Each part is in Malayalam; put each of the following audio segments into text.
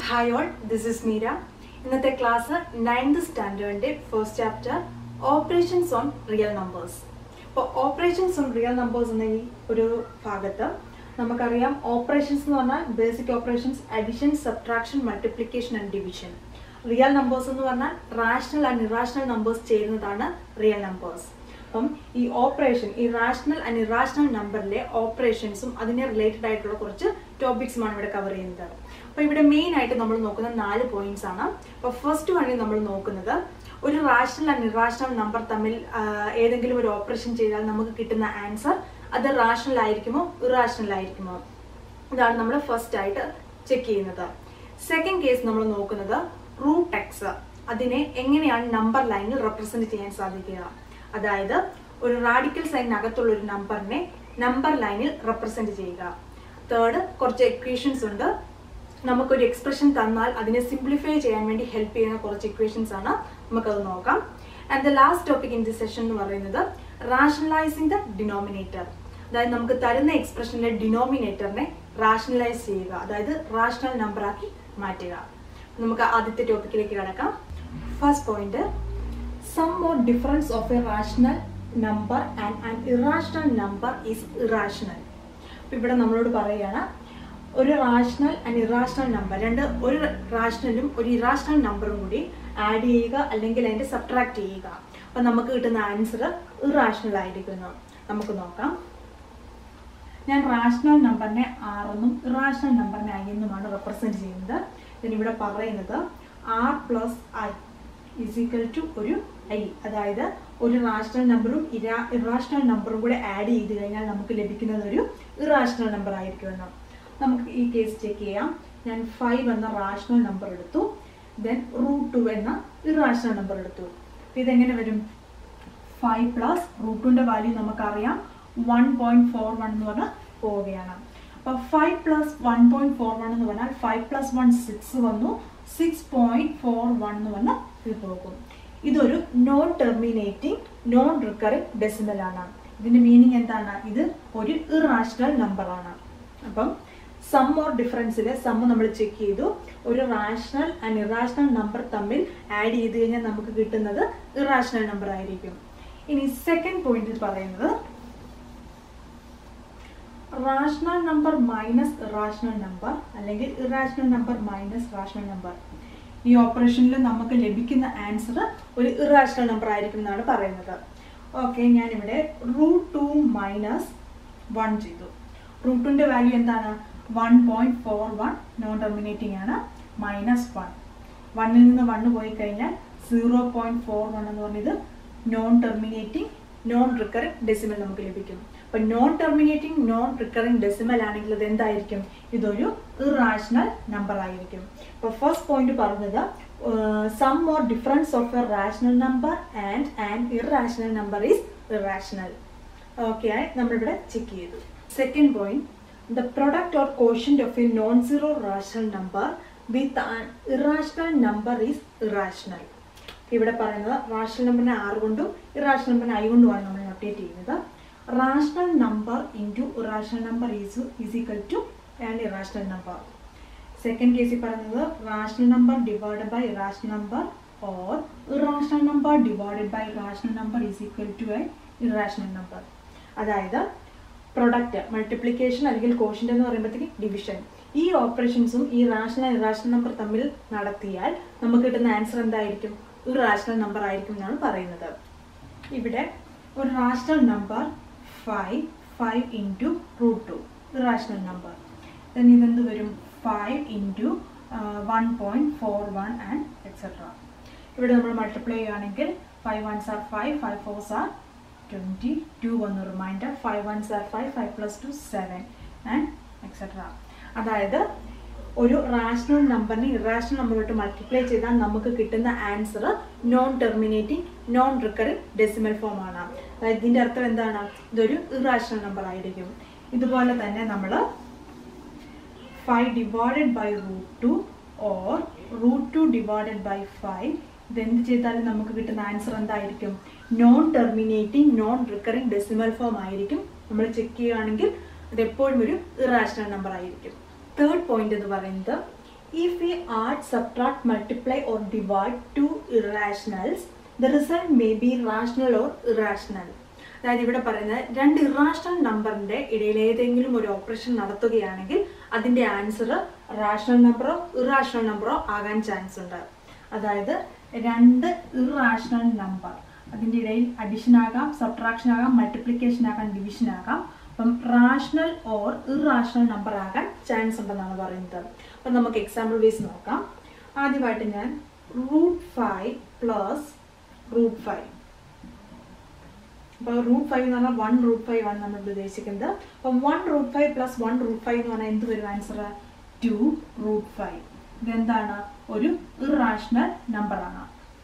Hi all this is Meera ഇന്നത്തെ ക്ലാസ് നയൻത് സ്റ്റാൻഡേർഡിന്റെ first chapter operations on real numbers അപ്പോൾ ഓപ്പറേഷൻസ് ഓൺ റിയൽ നമ്പേഴ്സ് എന്ന ഈ ഒരു ഭാഗത്ത് നമുക്കറിയാം ഓപ്പറേഷൻസ് എന്ന് പറഞ്ഞാൽ basic operations addition subtraction multiplication and division real numbers എന്ന് പറഞ്ഞാൽ റാഷണൽ ആൻഡ് ഇറാഷണൽ നമ്പേഴ്സ് ചേരുന്നതാണ് റിയൽ നമ്പേഴ്സ് അപ്പം ഈ ഓപ്പറേഷൻ ഈ റാഷണൽ ആൻഡ് ഇറാഷണൽ നമ്പറിലെ ഓപ്പറേഷൻസും അതിനെ റിലേറ്റഡ് ആയിട്ടുള്ള കുറച്ച് ടോപ്പിക്സുമാണ് ഇവിടെ കവർ ചെയ്യുന്നത് അപ്പോൾ ഇവിടെ മെയിൻ ആയിട്ട് നമ്മൾ നോക്കുന്ന നാല് പോയിന്റ്സ് ആണ് അപ്പോൾ ഫസ്റ്റ് വഴി നമ്മൾ നോക്കുന്നത് ഒരു റാഷണൽ ആൻഡ് ഇറാഷണൽ നമ്പർ തമ്മിൽ ആ, ഏതെങ്കിലും ഒരു ഓപ്പറേഷൻ ചെയ്താൽ നമുക്ക് കിട്ടുന്ന ആൻസർ അത് റാഷണൽ ആയിരിക്കുമോ ഇറാഷണൽ ആയിരിക്കുമോ ഇതാണ് നമ്മൾ ഫസ്റ്റ് ആയിട്ട് ചെക്ക് ചെയ്യുന്നത് സെക്കൻഡ് കേസ് നമ്മൾ നോക്കുന്നത് റൂട്ട് എക്സ് അതിനെ എങ്ങനെയാണ് നമ്പർ ലൈനിൽ റെപ്രസെന്റ് ചെയ്യാൻ സാധിക്കുക അതായത് ഒരു റാഡിക്കൽ സൈനിനകത്തുള്ള ഒരു നമ്പറിനെ നമ്പർ ലൈനിൽ റെപ്രസെന്റ് ചെയ്യുക തേർഡ് കുറച്ച് എക്വേഷൻസ് ഉണ്ട് നമുക്കൊരു എക്സ്പ്രഷൻ തന്നാൽ അതിനെ സിംപ്ലിഫൈ ചെയ്യാൻ വേണ്ടി ഹെൽപ്പ് ചെയ്യുന്ന കുറച്ച് ഇക്വേഷൻസ് ആണ് നമുക്കത് നോക്കാം and the last topic in the session എന്ന് പറയുന്നത് റാഷണലൈസിങ് ദ ഡിനോമിനേറ്റർ അതായത് നമുക്ക് തരുന്ന എക്സ്പ്രഷനിലെ ഡിനോമിനേറ്ററിനെ റാഷണലൈസ് ചെയ്യുക അതായത് റാഷണൽ നമ്പർ ആക്കി മാറ്റുക നമുക്ക് ആദ്യത്തെ ടോപ്പിക്കിലേക്ക് കിടക്കാം first point sum or difference of a rational number and an irrational number is irrational ഇവിടെ നമ്മളോട് പറയുകയാണ് ഒരു റാഷണൽ ആൻഡ് ഇറാഷണൽ നമ്പർ രണ്ട് ഒരു റാഷണലും ഒരു ഇറാഷണൽ നമ്പറും കൂടി ആഡ് ചെയ്യുക അല്ലെങ്കിൽ അതിന്റെ സബ്ട്രാക്ട് ചെയ്യുക അപ്പം നമുക്ക് കിട്ടുന്ന ആൻസർ ഇറാഷണൽ ആയിരിക്കുന്നു നമുക്ക് നോക്കാം ഞാൻ റാഷണൽ നമ്പറിനെ ആറെന്നും ഇറാഷണൽ നമ്പറിനെ ഐ എന്നുമാണ് റെപ്രസെന്റ് ചെയ്യുന്നത് ഇതിനിവിടെ പറയുന്നത് R plus I is equal to ഒരു ഐ അതായത് ഒരു റാഷണൽ നമ്പറും ഇരാ ഇറാഷണൽ നമ്പറും കൂടെ ആഡ് ചെയ്ത് കഴിഞ്ഞാൽ നമുക്ക് ലഭിക്കുന്നത് ഒരു ഇറാഷണൽ നമ്പർ ആയിരിക്കുമെന്ന് നമുക്ക് ഈ കേസ് ചെക്ക് ചെയ്യാം ഞാൻ ഫൈവ് എന്ന റാഷണൽ നമ്പർ എടുത്തു ദെൻ റൂട്ട് ടു എന്ന ഇറാഷണൽ നമ്പർ എടുത്തു അപ്പൊ ഇതെങ്ങനെ വരും ഫൈവ് പ്ലസ് റൂട്ടിന്റെ വാല്യൂ നമുക്കറിയാം വൺ പോയിന്റ് ഫോർ വൺ എന്ന് പറഞ്ഞാൽ പോവുകയാണ് അപ്പൊ five plus one point four one എന്ന് പറഞ്ഞാൽ ഫൈവ് പ്ലസ് വൺ സിക്സ് വന്നു സിക്സ് പോയിന്റ് ഫോർ വൺ എന്ന് പറഞ്ഞാൽ ഇത് പോകും ഇതൊരു non terminating non recurring decimal ആണ് ഇതിന്റെ മീനിങ് എന്താണ് ഇത് ഒരു ഇറാഷണൽ നമ്പർ ആണ് അപ്പം സം ഓർ ഡിഫറൻസിലെ സം നമ്മൾ ചെക്ക് ചെയ്തു ഒരു റാഷണൽ ആൻഡ് ഇറാഷണൽ നമ്പർ തമ്മിൽ ആഡ് ചെയ്ത് കഴിഞ്ഞാൽ നമുക്ക് കിട്ടുന്നത് ഇറാഷണൽ നമ്പർ ആയിരിക്കും ഇനി സെക്കൻഡ് പോയിന്റിൽ പറയുന്നത് rational number minus irrational number അല്ലെങ്കിൽ irrational number minus rational number ഈ ഓപ്പറേഷനിൽ നമുക്ക് ലഭിക്കുന്ന ആൻസർ ഒരു ഇറാഷണൽ നമ്പർ ആയിരിക്കും എന്നാണ് പറയുന്നത് ഓക്കെ ഞാനിവിടെ റൂട്ട് ടു മൈനസ് വൺ ചെയ്തു റൂട്ടിന്റെ വാല്യൂ എന്താണ് one point four one non terminating ആണ് മൈനസ് വൺ വണ്ണിൽ നിന്ന് വണ്ണ് പോയി കഴിഞ്ഞാൽ സീറോ പോയിന്റ് ഫോർ വൺ എന്ന് പറഞ്ഞത് non terminating non recurring decimal നമുക്ക് ലഭിക്കും അപ്പൊ non terminating non recurring decimal ആണെങ്കിൽ ഇത് എന്തായിരിക്കും ഇതൊരു ഇറാഷണൽ നമ്പർ ആയിരിക്കും അപ്പൊ ഫസ്റ്റ് പോയിന്റ് പറഞ്ഞത് sum or difference of a rational number and and irrational number is irrational okay നമ്മളിവിടെ ചെക്ക് ചെയ്തു second point the product or quotient of a non zero rational number with an irrational number is irrational ഇവിടെ പറയുന്നത് റാഷണൽ നമ്പറിനെ ആറ് കൊണ്ടും ഇറാഷണൽ നമ്പറിനെ ഐ കൊണ്ടുമാണ് നമ്മൾ അപ്ഡേറ്റ് ചെയ്യുന്നത് rational number into irrational number is is equal to and irrational number second കേസിൽ പറയുന്നത് rational number divide by irrational number or irrational number divided by rational number is equal to a irrational number അതായത് പ്രൊഡക്റ്റ് മൾട്ടിപ്ലിക്കേഷൻ അല്ലെങ്കിൽ കോഷ്യൻ്റ് എന്ന് പറയുമ്പോഴത്തേക്ക് ഡിവിഷൻ ഈ ഓപ്പറേഷൻസും ഈ റാഷണൽ ഇറാഷണൽ നമ്പർ തമ്മിൽ നടത്തിയാൽ നമുക്ക് കിട്ടുന്ന ആൻസർ എന്തായിരിക്കും ഒരു റാഷണൽ നമ്പർ ആയിരിക്കും എന്നാണ് പറയുന്നത് ഇവിടെ ഒരു rational number five five into root two rational number ഇതെന്ത് വരും five into one point four one and etcetera ഇവിടെ നമ്മൾ മൾട്ടിപ്ലൈ ചെയ്യുകയാണെങ്കിൽ five ones are five five fours are twenty two വന്ന് remainder five ones are five five plus two seven and etcetera അതായത് ഒരു റാഷണൽ നമ്പറിനെ ഇറാഷണൽ നമ്പറുമായിട്ട് മൾട്ടിപ്ലൈ ചെയ്താൽ നമുക്ക് കിട്ടുന്ന answer non terminating non recurring decimal form ആണ് അതായത് ഇതിന്റെ അർത്ഥം എന്താണ് ഇതൊരു ഇറാഷണൽ നമ്പർ ആയിരിക്കും ഇതുപോലെ തന്നെ നമ്മൾ five divided by root two or root two divided by five ഇതെന്ത് ചെയ്താലും നമുക്ക് കിട്ടുന്ന ആൻസർ എന്തായിരിക്കും non terminating non recurring decimal form ആയിരിക്കും നമ്മൾ ചെക്ക് ചെയ്യുകയാണെങ്കിൽ അത് എപ്പോഴും ഒരു ഇറാഷണൽ നമ്പർ ആയിരിക്കും തേർഡ് പോയിന്റ് എന്ന് പറയുന്നത് if we add, subtract, multiply or divide two irrationals, the result may be rational or irrational. അതായത് ഇവിടെ പറയുന്നത് രണ്ട് ഇറാഷണൽ നമ്പറിന്റെ ഇടയിൽ ഏതെങ്കിലും ഒരു ഓപ്പറേഷൻ നടത്തുകയാണെങ്കിൽ അതിന്റെ ആൻസർ റാഷണൽ നമ്പറോ ഇറാഷണൽ നമ്പറോ ആകാൻ ചാൻസ് ഉണ്ട് അതായത് രണ്ട് ഇറാഷണൽ നമ്പർ അതിൻ്റെ ഇടയിൽ അഡിഷൻ ആകാം സബ്ട്രാക്ഷൻ ആകാം മൾട്ടിപ്ലിക്കേഷൻ ആകാം ഡിവിഷൻ ആകാം അപ്പം റാഷണൽ ഓർ ഇറാഷണൽ നമ്പർ ആകാൻ ചാൻസ് ഉണ്ടെന്നാണ് പറയുന്നത് അപ്പം നമുക്ക് എക്സാമ്പിൾ ബേസ് നോക്കാം ആദ്യമായിട്ട് ഞാൻ root five plus root five അപ്പോൾ റൂട്ട് ഫൈവ് എന്ന് പറഞ്ഞാൽ വൺ റൂട്ട് ഫൈവ് ആണ് നമ്മൾ ഉദ്ദേശിക്കുന്നത് അപ്പം one root five plus one root five എന്ന് പറഞ്ഞാൽ എന്ത് വരും ആൻസർ ടു റൂട്ട് ഫൈവ് ഇതെന്താണ് ഒരു ഇറാഷണൽ നമ്പറാണ്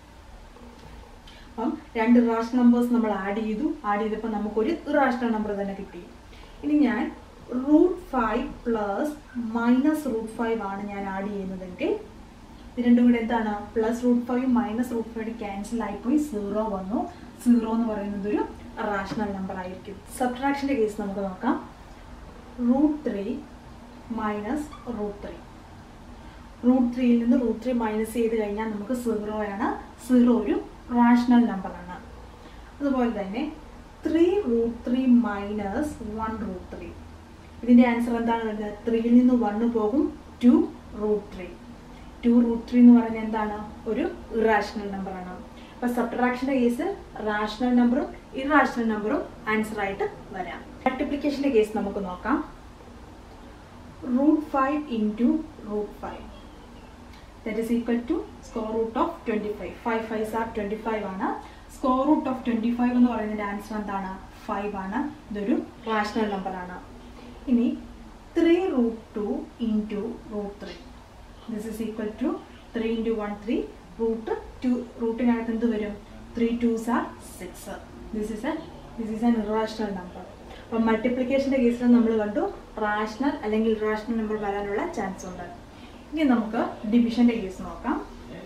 അപ്പം രണ്ട് ഇറാഷണൽ നമ്പേഴ്സ് നമ്മൾ ആഡ് ചെയ്തു ആഡ് ചെയ്തപ്പോൾ നമുക്കൊരു ഇറാഷണൽ നമ്പർ തന്നെ കിട്ടി ഇനി ഞാൻ root five plus minus root five ആണ് ഞാൻ ആഡ് ചെയ്യുന്നതെങ്കിൽ ഇത് രണ്ടും കൂടെ എന്താണ് plus root five minus root five cancel ആയിപ്പോയി സീറോ വന്നു സീറോ എന്ന് പറയുന്നത് ഒരു റാഷണൽ നമ്പർ ആയിരിക്കും സബ്ട്രാക്ഷൻ്റെ കേസ് നമുക്ക് നോക്കാം root three minus root three root ത്രീയിൽ നിന്ന് റൂട്ട് ത്രീ മൈനസ് ചെയ്ത് കഴിഞ്ഞാൽ നമുക്ക് സീറോ ആണ് സീറോ ഒരു റാഷണൽ നമ്പറാണ് അതുപോലെ തന്നെ three root three minus one root three ഇതിൻ്റെ ആൻസർ എന്താണ് വരുന്നത് ത്രീയിൽ നിന്ന് വണ്ണ് പോകും two root three two root three എന്ന് പറയുന്നത് എന്താണ് ഒരു ഇറാഷണൽ നമ്പറാണ് അപ്പോൾ സബ്ട്രാക്ഷൻ്റെ കേസ് റാഷണൽ നമ്പറും ഇറാഷണൽ നമ്പറും ആൻസർ ആയിട്ട് വരാം മൾട്ടിപ്ലിക്കേഷൻ്റെ കേസ് നമുക്ക് നോക്കാം root five into root five that is equal to square root of twenty five five fives are twenty five ആണ് square root of twenty five എന്ന് പറയുന്നതിൻ്റെ ആൻസർ എന്താണ് ഫൈവ് ആണ് ഇതൊരു റാഷണൽ നമ്പറാണ് ഇനി three root two into root three this is equal to three into one three root two റൂട്ടിനകത്ത് എന്ത് വരും three twos are six this is a this is an irrational number അപ്പം മൾട്ടിപ്ലിക്കേഷൻ്റെ കേസിൽ നമ്മൾ കണ്ടു റാഷണൽ അല്ലെങ്കിൽ ഇറാഷണൽ നമ്പർ വരാനുള്ള ചാൻസ് ഉണ്ട് ഇനി നമുക്ക് ഡിവിഷൻ്റെ കേസ് നോക്കാം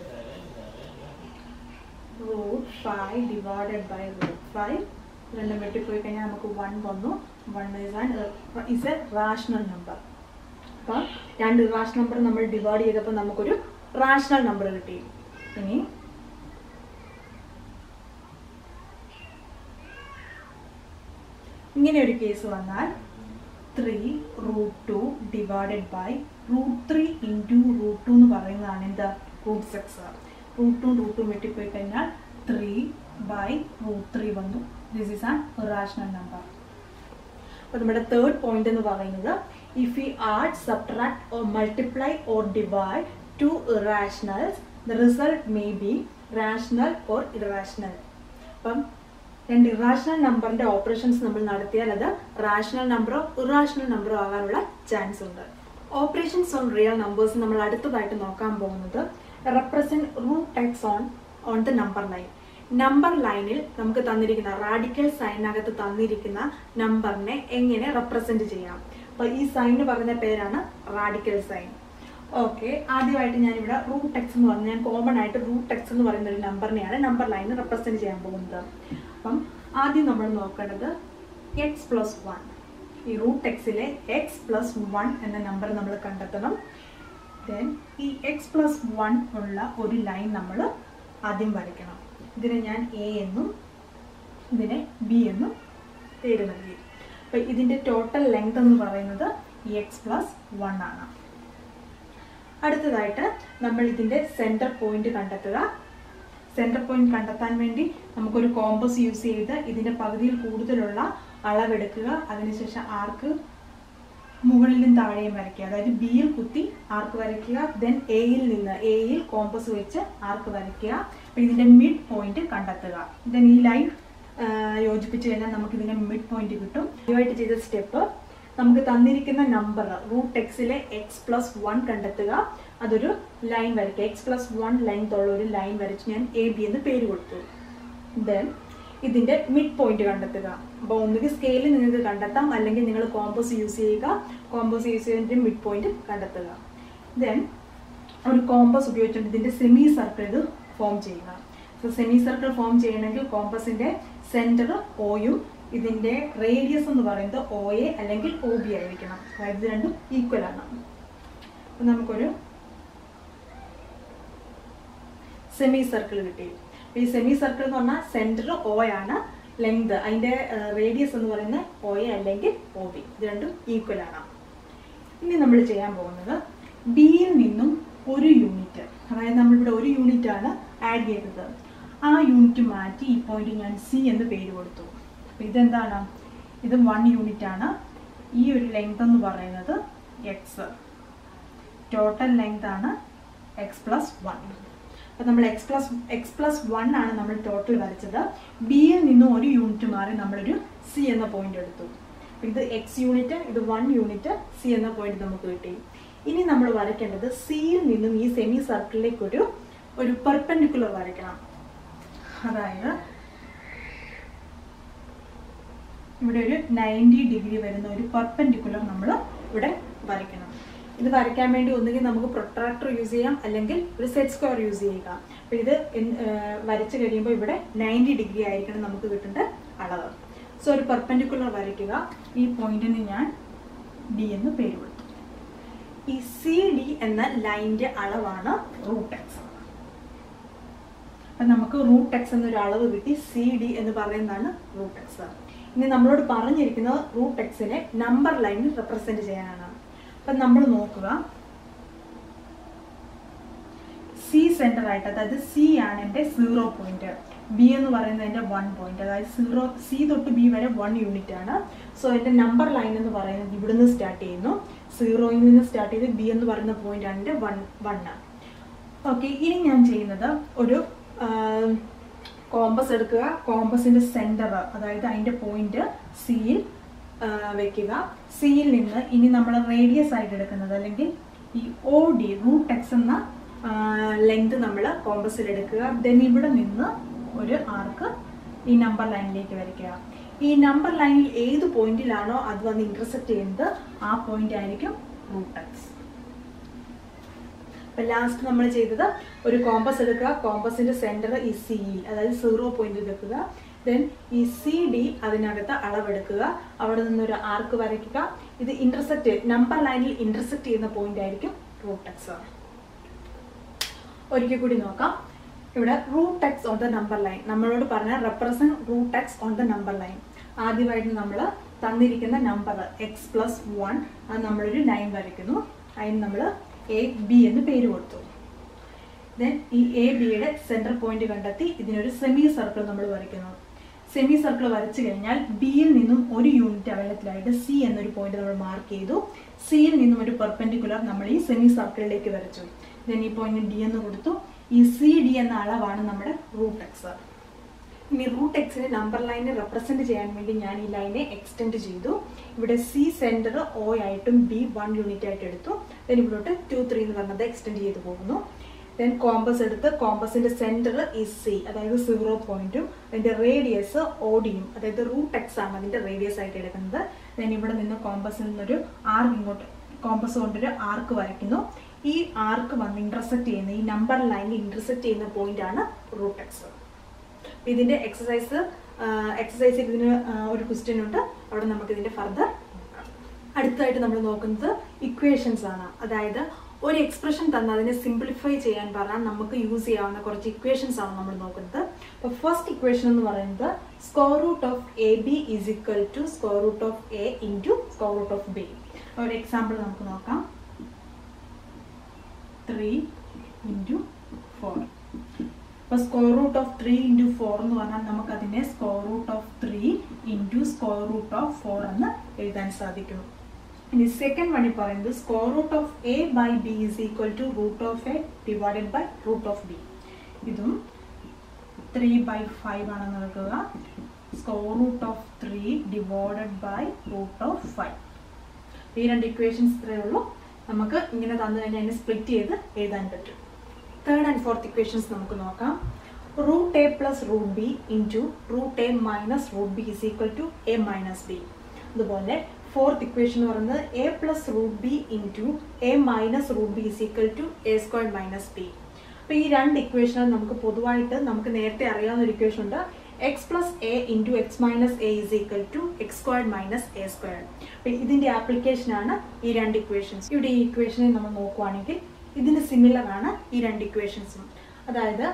root five divided by root five രണ്ടും വെട്ടിപ്പോയി കഴിഞ്ഞാൽ നമുക്ക് വൺ വന്നു one is an is a rational number അപ്പം രണ്ട് റാഷണൽ നമ്പർ നമ്മൾ ഡിവൈഡ് ചെയ്തപ്പോൾ നമുക്കൊരു റാഷണൽ നമ്പർ കിട്ടി ഇനി ഇങ്ങനെ ഒരു കേസ് വന്നാൽ three root two divided by root three into root two എന്ന് പറയുന്നതാണ് എന്താ root six root two root two വെട്ടിപ്പോയി കഴിഞ്ഞാൽ ത്രീ ബൈ റൂട്ട് ത്രീ വന്നു this is an rational number അപ്പോൾ നമ്മുടെ തേർഡ് പോയിന്റ് എന്ന് പറയുന്നത് if you add subtract or multiply or divide two irrationals the result may be rational or irrational അപ്പം രണ്ട് ഇറാഷണൽ നമ്പറിന്റെ ഓപ്പറേഷൻസ് നമ്മൾ നടത്തിയാൽ അത് റാഷണൽ നമ്പറോ ഇറാഷണൽ നമ്പറോ ആകാനുള്ള ചാൻസ് ഉണ്ട് ഓപ്പറേഷൻസ് ഓൺ റിയൽ നമ്പേഴ്സ് നമ്മൾ അടുത്തതായിട്ട് നോക്കാൻ പോകുന്നത് represent root x on on the number line number ലൈനിൽ നമുക്ക് തന്നിരിക്കുന്ന റാഡിക്കൽ സൈനകത്ത് തന്നിരിക്കുന്ന നമ്പറിനെ എങ്ങനെ റെപ്രസെന്റ് ചെയ്യാം അപ്പൊ ഈ സൈന് പറയുന്ന പേരാണ് റാഡിക്കൽ സൈൻ ഓക്കെ ആദ്യമായിട്ട് ഞാനിവിടെ റൂട്ട് എക്സ് എന്ന് പറഞ്ഞാൽ ഞാൻ കോമൺ ആയിട്ട് റൂട്ട് എക്സ് എന്ന് പറയുന്ന ഒരു നമ്പറിനെയാണ് നമ്പർ ലൈനിൽ റെപ്രസെന്റ് ചെയ്യാൻ പോകുന്നത് അപ്പം ആദ്യം നമ്മൾ നോക്കേണ്ടത് എക്സ് പ്ലസ് വൺ ഈ റൂട്ട് എക്സിലെ എക്സ് പ്ലസ് വൺ എന്ന നമ്പർ നമ്മൾ കണ്ടെത്തണം ദെൻ ഈ എക്സ് പ്ലസ് വൺ ഉള്ള ഒരു ലൈൻ നമ്മൾ ആദ്യം വരയ്ക്കണം ഇതിനെ ഞാൻ എ എന്നും ഇതിനെ ബി എന്നും പേര് നൽകി അപ്പം ഇതിൻ്റെ ടോട്ടൽ ലെങ്ത് എന്ന് പറയുന്നത് എക്സ് പ്ലസ് വൺ ആണ് അടുത്തതായിട്ട് നമ്മൾ ഇതിൻ്റെ സെൻറ്റർ പോയിന്റ് കണ്ടെത്തുക സെൻറ്റർ പോയിന്റ് കണ്ടെത്താൻ വേണ്ടി നമുക്കൊരു കോമ്പസ് യൂസ് ചെയ്ത് ഇതിൻ്റെ പകുതിയിൽ കൂടുതലുള്ള അളവെടുക്കുക അതിനുശേഷം ആർക്ക് മുകളിലും താഴെയും വരയ്ക്കുക അതായത് ബിയിൽ കുത്തി ആർക്ക് വരയ്ക്കുക ദെൻ എയിൽ നിന്ന് എയിൽ കോമ്പസ് വെച്ച് ആർക്ക് വരയ്ക്കുക അപ്പോൾ ഇതിൻ്റെ മിഡ് പോയിന്റ് കണ്ടെത്തുക ദെൻ ഈ ലൈൻ യോജിപ്പിച്ച് കഴിഞ്ഞാൽ നമുക്ക് ഇതിൻ്റെ മിഡ് പോയിന്റ് കിട്ടും ഇതുമായിട്ട് ചെയ്ത സ്റ്റെപ്പ് നമുക്ക് തന്നിരിക്കുന്ന നമ്പർ റൂട്ട് എക്സിലെ എക്സ് പ്ലസ് വൺ കണ്ടെത്തുക അതൊരു ലൈൻ വരയ്ക്കുക എക്സ് പ്ലസ് വൺ ലെങ്ത് ഉള്ള ഒരു ലൈൻ വരച്ച് ഞാൻ എ ബി എന്ന് പേര് കൊടുത്തു ദെൻ ഇതിന്റെ മിഡ് പോയിന്റ് കണ്ടെത്തുക അപ്പോൾ ഒന്നുകിൽ സ്കെയിലിൽ നിങ്ങൾക്ക് കണ്ടെത്താം അല്ലെങ്കിൽ നിങ്ങൾ കോമ്പസ് യൂസ് ചെയ്യുക കോമ്പസ് യൂസ് ചെയ്തിട്ട് മിഡ് പോയിന്റ് കണ്ടെത്തുക ദെൻ ഒരു കോമ്പസ് ഉപയോഗിച്ചുകൊണ്ട് ഇതിന്റെ സെമി സർക്കിൾ ഇത് ഫോം ചെയ്യുക സോ സെമി സർക്കിൾ ഫോം ചെയ്യണമെങ്കിൽ കോമ്പസിന്റെ സെന്റർ ഒയും ഇതിന്റെ റേഡിയസ് എന്ന് പറയുന്നത് ഒ എ അല്ലെങ്കിൽ ഒ ബി ആയിരിക്കണം അതായത് ഇത് രണ്ടും ഈക്വൽ ആണ് അപ്പം നമുക്കൊരു സെമി സർക്കിൾ കിട്ടി ഈ സെമി സർക്കിൾ എന്ന് പറഞ്ഞാൽ സെന്റർ ഒ ആണ് ലെങ്ത് അതിന്റെ റേഡിയസ് എന്ന് പറയുന്നത് ഒ എ അല്ലെങ്കിൽ ഒ ബി ഇത് രണ്ടും ഈക്വൽ ആണ് ഇനി നമ്മൾ ചെയ്യാൻ പോകുന്നത് ബിയിൽ നിന്നും ഒരു യൂണിറ്റ് അതായത് നമ്മളിവിടെ ഒരു യൂണിറ്റ് ആണ് ആഡ് ചെയ്തത് ആ യൂണിറ്റ് മാറ്റി ഈ പോയിന്റ് ഞാൻ സി എന്ന് പേര് കൊടുത്തു അപ്പൊ ഇതെന്താണ് ഇത് വൺ യൂണിറ്റ് ആണ് ഈ ഒരു ലെങ്ത് എന്ന് പറയുന്നത് എക്സ് ടോട്ടൽ ലെങ്ത് ആണ് എക്സ് പ്ലസ് വൺ അപ്പം നമ്മൾ x plus x plus one ആണ് നമ്മൾ ടോട്ടൽ വരച്ചത് ബിയിൽ നിന്നും ഒരു യൂണിറ്റ് മാറി നമ്മളൊരു സി എന്ന പോയിന്റ് എടുത്തു അപ്പൊ ഇത് എക്സ് യൂണിറ്റ് ഇത് വൺ യൂണിറ്റ് സി എന്ന പോയിന്റ് നമുക്ക് കിട്ടി ഇനി നമ്മൾ വരയ്ക്കേണ്ടത് സിയിൽ നിന്നും ഈ സെമി സർക്കിളിലേക്ക് ഒരു ഒരു പെർപെൻഡിക്കുലർ വരയ്ക്കണം അതായത് ഇവിടെ ഒരു നയൻറ്റി ഡിഗ്രി വരുന്ന ഒരു പെർപെൻഡിക്കുലർ നമ്മൾ ഇവിടെ വരയ്ക്കണം ഇത് വരയ്ക്കാൻ വേണ്ടി ഒന്നുകിൽ നമുക്ക് പ്രൊട്രാക്ടർ യൂസ് ചെയ്യാം അല്ലെങ്കിൽ ഒരു സെറ്റ് സ്ക്വയർ യൂസ് ചെയ്യുക അപ്പൊ ഇത് എന്ത്, ഏർ, വരച്ച് കഴിയുമ്പോൾ ഇവിടെ നയൻറ്റി ഡിഗ്രി ആയിരിക്കണം നമുക്ക് കിട്ടേണ്ട അളവ് സോ ഒരു പെർപെൻഡിക്കുലർ വരയ്ക്കുക ഈ പോയിന്റിന് ഞാൻ ഡി എന്ന് പേര് കൊടുത്തു ഈ സി ഡി എന്ന ലൈനിന്റെ അളവാണ് റൂട്ട് എക്സ് അപ്പൊ നമുക്ക് റൂട്ട് എക്സ് എന്നൊരു അളവ് കിട്ടി സി ഡി എന്ന് പറയുന്നതാണ് റൂട്ട് എക്സ് ഇനി നമ്മളോട് പറഞ്ഞിരിക്കുന്നത് റൂട്ട് എക്സിനെ നമ്പർ ലൈനിൽ റെപ്രസെന്റ് ചെയ്യാനാണ് അപ്പൊ നമ്മൾ നോക്കുക സി സെന്റർ ആയിട്ട് അതായത് സി ആണ് എൻ്റെ സീറോ പോയിന്റ് ബി എന്ന് പറയുന്നത് എൻ്റെ വൺ പോയിന്റ് അതായത് സീറോ സി തൊട്ട് ബി വരെ വൺ യൂണിറ്റ് ആണ് സോ എൻ്റെ നമ്പർ ലൈൻ എന്ന് പറയുന്നത് ഇവിടുന്ന് സ്റ്റാർട്ട് ചെയ്യുന്നു സീറോയിൽ നിന്ന് സ്റ്റാർട്ട് ചെയ്ത് ബി എന്ന് പറയുന്ന പോയിന്റ് ആണ് എൻ്റെ വൺ വൺ ഓക്കെ ഇനി ഞാൻ ചെയ്യുന്നത് ഒരു കോമ്പസ് എടുക്കുക കോമ്പസിന്റെ സെന്റർ അതായത് അതിന്റെ പോയിന്റ് സിയിൽ വെക്കുക സിയിൽ നിന്ന് ഇനി നമ്മൾ റേഡിയസ് ആയിട്ട് എടുക്കുന്നത് അല്ലെങ്കിൽ ഈ ഒ ഡി റൂട്ട് എക്സ് എന്ന ലെങ്ത് നമ്മൾ കോമ്പസിൽ എടുക്കുക ദെൻ ഇവിടെ നിന്ന് ഒരു ആർക്ക് ഈ നമ്പർ ലൈനിലേക്ക് വരയ്ക്കുക ഈ നമ്പർ ലൈനിൽ ഏത് പോയിന്റിലാണോ അത് വന്ന് ഇന്റർസെക്ട് ചെയ്യുന്നത് ആ പോയിന്റ് ആയിരിക്കും റൂട്ട് എക്സ് അപ്പൊ ലാസ്റ്റ് നമ്മൾ ചെയ്തത് ഒരു കോമ്പസ് എടുക്കുക കോമ്പസിന്റെ സെന്റർ ഈ സി അതായത് സീറോ പോയിന്റ് വെക്കുക ദെൻ ഈ സി ഡി അതിനകത്ത് അളവെടുക്കുക അവിടെ നിന്നൊരു ആർക്ക് വരയ്ക്കുക ഇത് ഇന്റർസെക്ട് നമ്പർ ലൈനിൽ ഇന്റർസെക്ട് ചെയ്യുന്ന പോയിന്റ് ആയിരിക്കും റൂട്ട് എക്സ് ഒരിക്കൽ കൂടി നോക്കാം ഇവിടെ root X on the number line നമ്മളോട് പറഞ്ഞ represent root X on the number line ആദ്യമായിട്ട് നമ്മൾ തന്നിരിക്കുന്ന നമ്പർ എക്സ് പ്ലസ് വൺ അത് നമ്മളൊരു ലൈൻ വരയ്ക്കുന്നു അതിന് നമ്മൾ എ ബി എന്ന് പേര് കൊടുത്തു ദെൻ ഈ എ ബിയുടെ സെന്റർ പോയിന്റ് കണ്ടെത്തി ഇതിനൊരു സെമി സർക്കിൾ നമ്മൾ വരയ്ക്കുന്നു സെമി സർക്കിൾ വരച്ചു കഴിഞ്ഞാൽ ബിയിൽ നിന്നും ഒരു യൂണിറ്റ് അകലത്തിലായിട്ട് സി എന്നൊരു പോയിന്റ് നമ്മൾ മാർക്ക് ചെയ്തു സിയിൽ നിന്നും ഒരു പെർപെൻഡിക്കുലർ നമ്മൾ ഈ സെമി സർക്കിളിലേക്ക് വരച്ചു ദെൻ ഈ പോയിന്റ് ഡി എന്ന് കൊടുത്തു ഈ സി ഡി എന്ന അളവാണ് നമ്മുടെ റൂട്ട് എക്സ് ഇനി റൂട്ട് എക്സിനെ നമ്പർ ലൈനെ റെപ്രസെന്റ് ചെയ്യാൻ വേണ്ടി ഞാൻ ഈ ലൈനെ എക്സ്റ്റെൻഡ് ചെയ്തു ഇവിടെ സി സെന്റർ ഒ ആയിട്ടും ബി വൺ യൂണിറ്റ് ആയിട്ട് എടുത്തു ദെൻ ഇവിടോട്ട് ടു ത്രീ എന്ന് പറഞ്ഞത് എക്സ്റ്റെൻഡ് ചെയ്ത് പോകുന്നു ദെൻ കോമ്പസ് എടുത്ത് കോമ്പസിന്റെ സെന്റർ ഈ സി അതായത് സീറോ പോയിന്റും അതിന്റെ റേഡിയസ് ഓഡിയും അതായത് റൂട്ട് എക്സ് ആണ് അതിന്റെ റേഡിയസ് ആയിട്ട് എടുക്കുന്നത് ദെൻ ഇവിടെ നിന്ന് കോമ്പസിൽ നിന്നൊരു ആർക്ക് ഇങ്ങോട്ട് കോമ്പസ് കൊണ്ടൊരു ആർക്ക് വരയ്ക്കുന്നു ഈ ആർക്ക് വന്ന് ഇന്റർസെക്ട് ചെയ്യുന്ന ഈ നമ്പർ ലൈനിൽ ഇന്റർസെക്ട് ചെയ്യുന്ന പോയിന്റ് ആണ് റൂട്ട് എക്സ് ഇതിന്റെ എക്സസൈസ് എക്സസൈസ് ഇതിന് ആ, ഒരു ക്വസ്റ്റ്യൻ ഉണ്ട് അവിടെ നമുക്ക് ഇതിന്റെ ഫർദർ അടുത്തതായിട്ട് നമ്മൾ നോക്കുന്നത് ഇക്വേഷൻസ് ആണ് അതായത് ഒരു എക്സ്പ്രഷൻ തന്ന അതിനെ സിംപ്ലിഫൈ ചെയ്യാൻ പറഞ്ഞാൽ നമുക്ക് യൂസ് ചെയ്യാവുന്ന കുറച്ച് ഇക്വേഷൻസ് ആണ് നമ്മൾ നോക്കുന്നത് അപ്പോൾ ഫസ്റ്റ് ഇക്വേഷൻ എന്ന് പറയുന്നത് square root of a b is equal to square root of a into square root of b ഒരു എക്സാമ്പിൾ നമുക്ക് നോക്കാം ത്രീ ഇൻറ്റു ഫോർ അപ്പോൾ square root of three into four എന്ന് പറഞ്ഞാൽ നമുക്ക് അതിനെ square root of three into square root of four എന്ന് എഴുതാൻ സാധിക്കും ഇനി സെക്കൻഡ് വൺ പറയുന്നത് square root of a by b is equal to root of a divided by root of b ഇതും ത്രീ ബൈ ഫൈവ് ആണെന്ന് എടുക്കുക square root of three divided by root of five ഈ രണ്ട് ഇക്വേഷൻസ് ഇത്രയേ ഉള്ളൂ നമുക്ക് ഇങ്ങനെ തന്നു കഴിഞ്ഞാൽ അതിനെ സ്പ്ലിറ്റ് ചെയ്ത് എഴുതാൻ പറ്റും തേർഡ് ആൻഡ് ഫോർത്ത് ഇക്വേഷൻസ് നമുക്ക് നോക്കാം root A plus root B into root a minus root b is equal to a minus b അതുപോലെ ഫോർത്ത് ഇക്വേഷൻ എന്ന് പറയുന്നത് a plus root B into a minus root b is equal to a square minus b അപ്പോൾ ഈ രണ്ട് ഇക്വേഷൻ നമുക്ക് പൊതുവായിട്ട് നമുക്ക് നേരത്തെ അറിയാവുന്ന ഒരു ഇക്വേഷൻ ഉണ്ട് x plus A into X minus a is equal to x square minus A square അപ്പോൾ ഇതിൻ്റെ ആപ്ലിക്കേഷൻ ആണ് ഈ രണ്ട് ഇക്വേഷൻസ് ഇവിടെ ഈ ഇക്വേഷനെ നമ്മൾ നോക്കുവാണെങ്കിൽ ഇതിന് സിമിലർ ആണ് ഈ രണ്ട് ഇക്വേഷൻസും അതായത്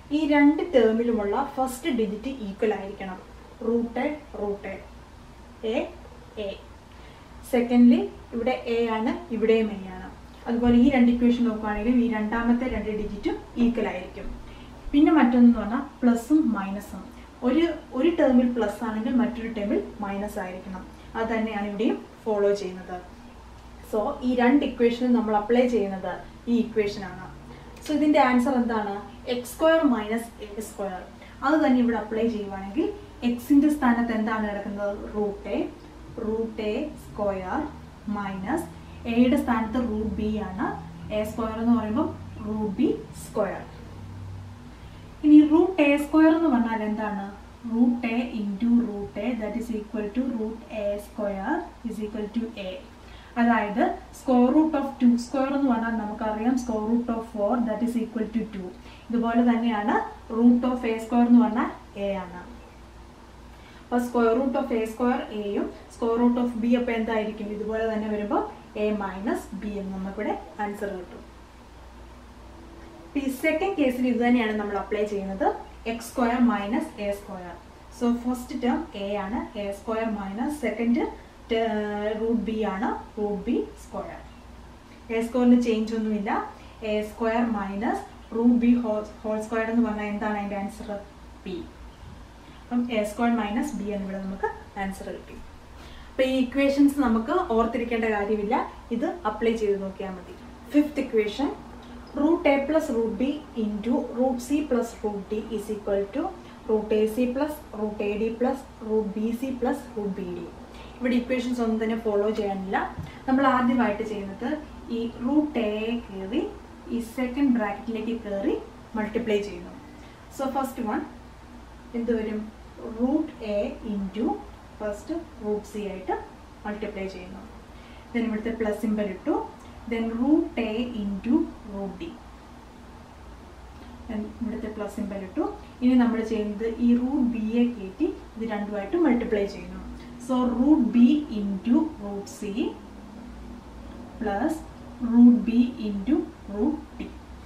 ഈ രണ്ട് ടേമിലുമുള്ള ഫസ്റ്റ് ഡിജിറ്റ് ഈക്വൽ ആയിരിക്കണം root root a a secondly ഇവിടെ എ ആണ് ഇവിടെയും എ ആണ് അതുപോലെ ഈ രണ്ട് ഇക്വേഷൻ നോക്കുകയാണെങ്കിൽ ഈ രണ്ടാമത്തെ രണ്ട് ഡിജിറ്റും ഈക്വൽ ആയിരിക്കും പിന്നെ മറ്റൊന്ന് പറഞ്ഞാൽ പ്ലസും മൈനസും ഒരു ഒരു ടേമിൽ പ്ലസ് ആണെങ്കിൽ മറ്റൊരു ടേമിൽ മൈനസ് ആയിരിക്കണം അത് തന്നെയാണ് ഇവിടെയും ഫോളോ ചെയ്യുന്നത് സോ ഈ രണ്ട് ഇക്വേഷനും നമ്മൾ അപ്ലൈ ചെയ്യുന്നത് ഈ ഇക്വേഷൻ ആണ് സോ ഇതിന്റെ ആൻസർ എന്താണ് x square minus A square അത് തന്നെ ഇവിടെ അപ്ലൈ ചെയ്യുവാണെങ്കിൽ എക്സിന്റെ സ്ഥാനത്ത് എന്താണ് കിടക്കുന്നത് root a root a square minus എയുടെ സ്ഥാനത്ത് റൂട്ട് ബി ആണ് എ സ്ക്വയർ എന്ന് പറയുമ്പോൾ റൂട്ട് ബി സ്ക്വയർ ഇനി റൂട്ട് എ സ്ക്വയർ എന്ന് പറഞ്ഞാൽ എന്താണ് root a into root a that is equal to root a square is equal to a അതായത് square root of two square എന്ന് പറഞ്ഞാൽ നമുക്കറിയാം square root of four that is equal to two ഇതുപോലെ തന്നെയാണ് റൂട്ട് ഓഫ് എ സ്ക്വയർ എന്ന് പറഞ്ഞാൽ എ ആണ് അപ്പോൾ square root of a square എയും സ്ക്വയർ റൂട്ട് ഓഫ് ബി അപ്പോൾ എന്തായിരിക്കും ഇതുപോലെ തന്നെ വരുമ്പോൾ എ മൈനസ് ബി എന്ന് നമുക്കിവിടെ ആൻസർ കിട്ടും ഈ സെക്കൻഡ് കേസിൽ ഇത് തന്നെയാണ് നമ്മൾ അപ്ലൈ ചെയ്യുന്നത് x square minus A square so first term a ആണ് a square minus second root b ആണ് റൂട്ട് ബി സ്ക്വയർ എ സ്ക്വയറിന് ചേഞ്ച് ഒന്നുമില്ല a square minus root b whole whole square എന്ന് പറഞ്ഞാൽ എന്താണ് അതിൻ്റെ ആൻസർ ബി അപ്പം എ സ്ക്വയർ മൈനസ് ബി എന്നിവിടെ നമുക്ക് ആൻസർ കിട്ടി അപ്പോൾ ഈ ഇക്വേഷൻസ് നമുക്ക് ഓർത്തിരിക്കേണ്ട കാര്യമില്ല ഇത് അപ്ലൈ ചെയ്ത് നോക്കിയാൽ മതി fifth equation root A plus root B into root C plus root d is equal to root a c plus root A D plus root B C plus root B d ഇവിടെ ഇക്വേഷൻസ് ഒന്നും തന്നെ ഫോളോ ചെയ്യാനില്ല നമ്മൾ ആദ്യമായിട്ട് ചെയ്യുന്നത് ഈ റൂട്ട് എ കയറി ഈ സെക്കൻഡ് ബ്രാക്കറ്റിലേക്ക് കയറി മൾട്ടിപ്ലൈ ചെയ്യുന്നു സോ ഫസ്റ്റ് വൺ എന്ത് വരും root a into first root c ആയിട്ട് മൾട്ടിപ്ലൈ ചെയ്യുന്നു ദെൻ ഇവിടുത്തെ പ്ലസ് സിമ്പൽ ഇട്ടു then root a into root d ഇവിടുത്തെ പ്ലസ് സിമ്പൽ ഇട്ടു ഇനി നമ്മൾ ചെയ്യുന്നത് ഈ റൂട്ട് ബി എ കയറ്റി ഇത് രണ്ടുമായിട്ട് മൾട്ടിപ്ലൈ ചെയ്യുന്നു so root B into root C plus root B into root d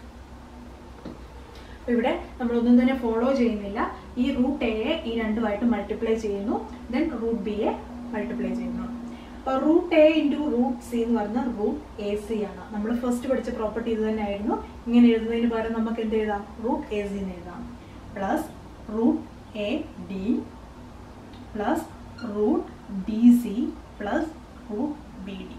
ഇവിടെ നമ്മളൊന്നും തന്നെ ഫോളോ ചെയ്യുന്നില്ല ഈ റൂട്ട് എയെ ഈ രണ്ടുമായിട്ട് മൾട്ടിപ്ലൈ ചെയ്യുന്നു then root b a multiply ചെയ്യുന്നു അപ്പോൾ root a into root c എന്ന് പറയുന്നത് റൂട്ട് എ സി ആണ് നമ്മൾ ഫസ്റ്റ് പഠിച്ച പ്രോപ്പർട്ടി ഇത് തന്നെയായിരുന്നു ഇങ്ങനെ എഴുതുന്നതിന് പകരം നമുക്ക് എന്ത് എഴുതാം റൂട്ട് എ സി എന്ന് എഴുതാം plus root A D plus root B C plus root B D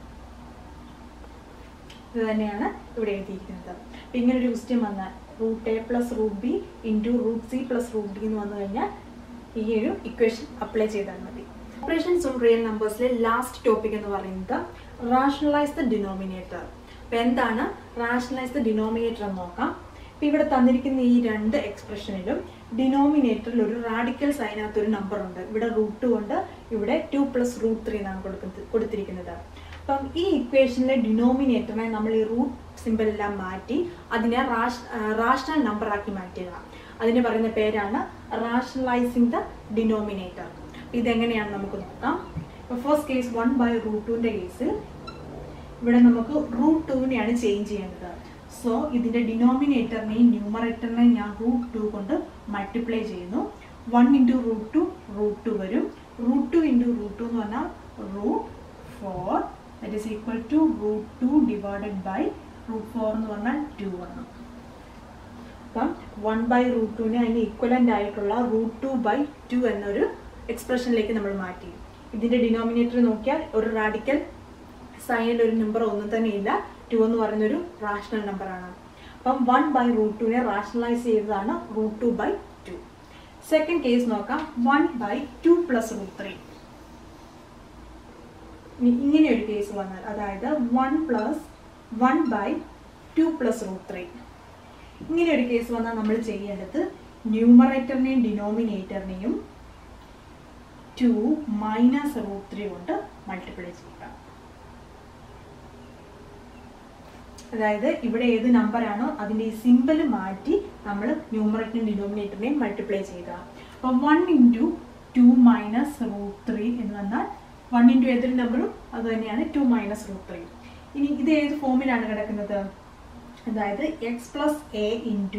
ഇത് തന്നെയാണ് ഇവിടെ എഴുതിയിരിക്കുന്നത് അപ്പം ഇങ്ങനെ ഒരു ക്വസ്റ്റ്യൻ വന്നാൽ root A plus root B into root C plus root D എന്ന് വന്നു കഴിഞ്ഞാൽ ഈ ഒരു ഇക്വേഷൻ അപ്ലൈ ചെയ്താൽ മതി ഓപ്പറേഷൻസ് ഓൺ റിയൽ നമ്പേഴ്സിലെ ലാസ്റ്റ് ടോപ്പിക് എന്ന് പറയുന്നത് റാഷണലൈസ് ദ ഡിനോമിനേറ്റർ അപ്പം എന്താണ് റാഷണലൈസ് ദ ഡിനോമിനേറ്റർ എന്ന് നോക്കാം ഇപ്പം ഇവിടെ തന്നിരിക്കുന്ന ഈ രണ്ട് എക്സ്പ്രഷനിലും ഡിനോമിനേറ്ററിൽ ഒരു റാഡിക്കൽ സൈനകത്ത് ഒരു നമ്പർ ഉണ്ട് ഇവിടെ റൂട്ട് കൊണ്ട് ഇവിടെ ടു പ്ലസ് റൂട്ട് ത്രീ എന്നാണ് കൊടുക്കുന്നത് കൊടുത്തിരിക്കുന്നത് അപ്പം ഈ ഇക്വേഷനിലെ ഡിനോമിനേറ്ററിനെ നമ്മൾ ഈ റൂട്ട് സിമ്പിൾ എല്ലാം മാറ്റി അതിനെ റാഷണൽ നമ്പർ ആക്കി മാറ്റുക അതിന് പറയുന്ന പേരാണ് റാഷണലൈസിങ് ദ ഡിനോമിനേറ്റർ ഇതെങ്ങനെയാണ് നമുക്ക് നോക്കാം ഇപ്പോൾ first case one by root ടുവിൻ്റെ കേസിൽ ഇവിടെ നമുക്ക് റൂട്ട് ടുവിനെയാണ് ചേഞ്ച് ചെയ്യേണ്ടത് സോ ഇതിൻ്റെ ഡിനോമിനേറ്ററിനെയും ന്യൂമറേറ്ററിനെയും ഞാൻ റൂട്ട് ടു കൊണ്ട് മൾട്ടിപ്ലൈ ചെയ്യുന്നു one into root two root two വരും root two into root two എന്ന് പറഞ്ഞാൽ root four that is equal to root two divided by root four എന്ന് പറഞ്ഞാൽ ടു ആണ് അപ്പം വൺ ബൈ റൂട്ട് ടുവിന് അതിന് ഈക്വലൻ്റ് ആയിട്ടുള്ള റൂട്ട് ടു ബൈ ടു എന്നൊരു എക്സ്പ്രഷനിലേക്ക് നമ്മൾ മാറ്റി ഇതിൻ്റെ ഡിനോമിനേറ്റർ നോക്കിയാൽ ഒരു റാഡിക്കൽ സൈനിൽ ഒരു നമ്പർ ഒന്നും തന്നെ ഇല്ല ടു എന്ന് പറയുന്നൊരു റാഷണൽ നമ്പറാണ് അപ്പം വൺ ബൈ റൂട്ട് ടുവിനെ റാഷണലൈസ് ചെയ്തതാണ് root two by two second case നോക്കാം one by two plus root three ഇങ്ങനെ ഒരു കേസ് വന്നാൽ അതായത് one plus one by two plus root three ഇങ്ങനെ ഒരു കേസ് വന്നാൽ നമ്മൾ ചെയ്യേണ്ടത് ന്യൂമറേറ്ററിനെയും ഡിനോമിനേറ്ററിനെയും ടു മൈനസ് റൂട്ട് ത്രീ കൊണ്ട് മൾട്ടിപ്ലൈ ചെയ്യുക അതായത് ഇവിടെ ഏത് നമ്പറാണോ അതിൻ്റെ ഈ സിമ്പിൾ മാറ്റി നമ്മൾ ന്യൂമറേറ്ററിനെയും ഡിനോമിനേറ്ററിനെയും മൾട്ടിപ്ലൈ ചെയ്യുക അപ്പം one into two minus root three എന്ന് വന്നാൽ വൺ ഇൻറ്റു ഏതൊരു നമ്പറും അത് തന്നെയാണ് ടു മൈനസ് റൂട്ട് ത്രീ ഇനി ഇത് ഏത് ഫോമിലാണ് കിടക്കുന്നത് അതായത് X plus A into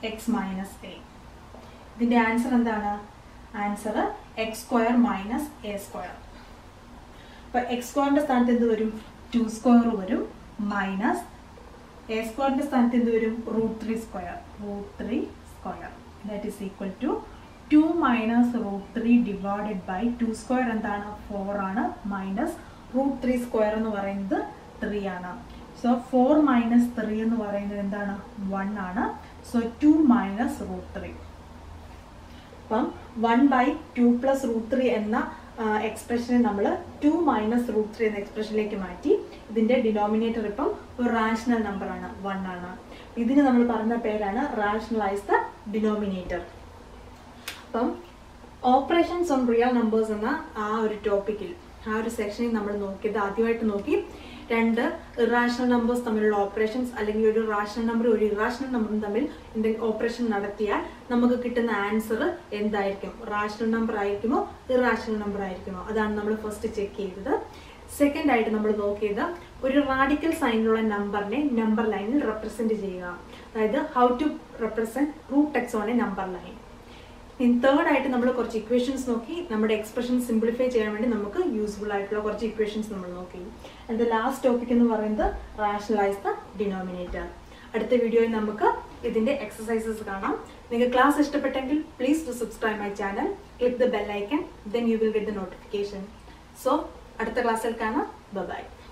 X minus A ഇതിന്റെ ആൻസർ എന്താണ് answer X square minus A square അപ്പൊ എക്സ് സ്ക്വയറിന്റെ സ്ഥാനത്ത് എന്ത് വരും ടു സ്ക്വയർ വരും മൈനസ് എ സ്ക്വയറിന്റെ സ്ഥാനത്ത് എന്ത് വരും root three square root three square that is equal to two minus root three divided by two square എന്താണ് ഫോർ ആണ് മൈനസ് റൂട്ട് ത്രീ സ്ക്വയർ എന്ന് പറയുന്നത് ത്രീ ആണ് സോ ഫോർ മൈനസ് ത്രീ എന്ന് പറയുന്നത് എന്താണ് വൺ ആണ് so two minus root three അപ്പം one by two plus root three എന്ന എക്സ്പ്രഷനെ നമ്മൾ ടു മൈനസ് റൂട്ട് ത്രീ എന്ന എക്സ്പ്രഷനിലേക്ക് മാറ്റി ഇതിന്റെ ഡിനോമിനേറ്റർ ഇപ്പം ഒരു റാഷണൽ നമ്പർ ആണ് വൺ ആണ് ഇതിന് നമ്മൾ പറഞ്ഞ പേരാണ് റാഷണലൈസ് ദ ഡിനോമിനേറ്റർ അപ്പം ഓപ്പറേഷൻസ് ഓൺ റിയൽ നമ്പേഴ്സ് എന്ന ആ ഒരു ടോപ്പിക്കിൽ ആ ഒരു സെക്ഷനിൽ നമ്മൾ നോക്കിയത് ആദ്യമായിട്ട് നോക്കി രണ്ട് ഇറാഷണൽ നമ്പേഴ്സ് തമ്മിലുള്ള ഓപ്പറേഷൻസ് അല്ലെങ്കിൽ ഒരു റാഷണൽ നമ്പർ ഒരു ഇറാഷണൽ നമ്പറും തമ്മിൽ എന്തെങ്കിലും ഓപ്പറേഷൻ നടത്തിയാൽ നമുക്ക് കിട്ടുന്ന ആൻസർ എന്തായിരിക്കും റാഷണൽ നമ്പർ ആയിരിക്കുമോ ഇറാഷണൽ നമ്പർ ആയിരിക്കുമോ അതാണ് നമ്മൾ ഫസ്റ്റ് ചെക്ക് ചെയ്തത് സെക്കൻഡ് ആയിട്ട് നമ്മൾ നോക്കിയത് ഒരു റാഡിക്കൽ സൈനിലുള്ള നമ്പറിനെ നമ്പർ ലൈനിൽ റെപ്രസെന്റ് ചെയ്യുക അതായത് how to represent root X on a number line third ആയിട്ട് നമ്മൾ കുറച്ച് ഇക്വേഷൻസ് നോക്കി നമ്മുടെ എക്സ്പ്രഷൻ സിംപ്ലിഫൈ ചെയ്യാൻ വേണ്ടി നമുക്ക് യൂസ്ഫുൾ ആയിട്ടുള്ള കുറച്ച് ഇക്വേഷൻസ് നമ്മൾ നോക്കി ആൻഡ് ലാസ്റ്റ് ടോപ്പിക് എന്ന് പറയുന്നത് റാഷണലൈസ് ദ ഡിനോമിനേറ്റർ അടുത്ത വീഡിയോയിൽ നമുക്ക് ഇതിന്റെ എക്സസൈസസ് കാണാം നിങ്ങൾക്ക് ക്ലാസ് ഇഷ്ടപ്പെട്ടെങ്കിൽ please to subscribe my channel click the bell icon then you will get the notification so അടുത്ത ക്ലാസ്സിൽ കാണാം ബൈ